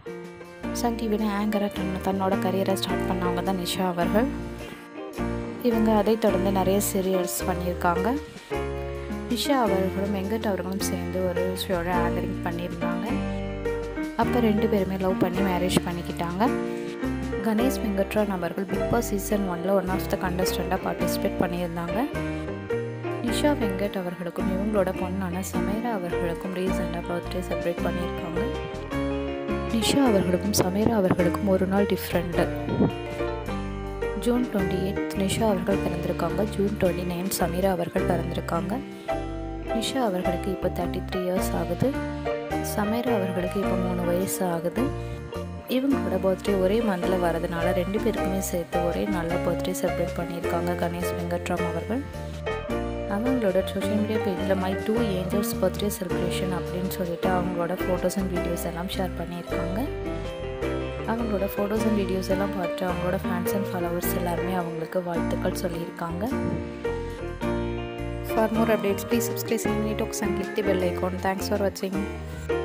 Sun டிவியில் ஆங்கராக தன் தன்னோட கரியரை start பண்ணவங்க தான் நிஷா அவர்கள் இவங்க அதை தொடர்ந்து நிறைய சீரியல்ஸ் பண்ணியிருக்காங்க நிஷா அவர்களும் வெங்கட் அவர்களும் சேர்ந்து ஒரு ஷோட ஆங்கரிங் பண்ணியிருந்தாங்க அப்போ ரெண்டு பேருமே லவ் பண்ணி மேரேஜ் பண்ணிக்கிட்டாங்க கணேஷ் வெங்கட்ரான் அவர்கள் பிக் பாஸ் சீசன் ஒனில் ஒன் ஆஃப் த கண்டஸ்டண்ட்டாக பார்ட்டிசிபேட் பண்ணியிருந்தாங்க நிஷா வெங்கட் அவர்களுக்கும் இவங்களோட பொண்ணான சமீரா அவர்களுக்கும் ரீசெண்டாக பர்த்டே செலிப்ரேட் பண்ணியிருக்காங்க நிஷா அவர்களுக்கும் சமீரா அவர்களுக்கும் ஒரு நாள் different June twenty eight Nisha அவர்கள் பிறந்திருக்காங்க ஜூன் டுவெண்ட்டி நைன் சமீரா அவர்கள் பிறந்திருக்காங்க நிஷா அவர்களுக்கு இப்போ தேர்ட்டி த்ரீ இயர்ஸ் ஆகுது சமீரா அவர்களுக்கு இப்போ மூணு வயசு ஆகுது இவங்களோட பர்த்டே ஒரே மந்தில் வரதுனால ரெண்டு பேருக்குமே சேர்த்து ஒரே நாளில் பர்த்டே செலிப்ரேட் பண்ணியிருக்காங்க கணேஷ் வெங்கட்ராம் அவர்கள் அவங்களோட சோஷியல் மீடியா பேஜில் my two angels birthday celebration அப்படின்னு சொல்லிட்டு அவங்களோட ஃபோட்டோஸ் அண்ட் வீடியோஸ் எல்லாம் ஷேர் பண்ணியிருக்காங்க அவங்களோட ஃபோட்டோஸ் அண்ட் வீடியோஸ் எல்லாம் பார்த்துட்டு அவங்களோட ஃபேன்ஸ் அண்ட் ஃபாலோவர்ஸ் எல்லாருமே அவங்களுக்கு வாழ்த்துக்கள் சொல்லியிருக்காங்க for more updates please subscribe Cine Talks and click the bell icon thanks for வாட்சிங்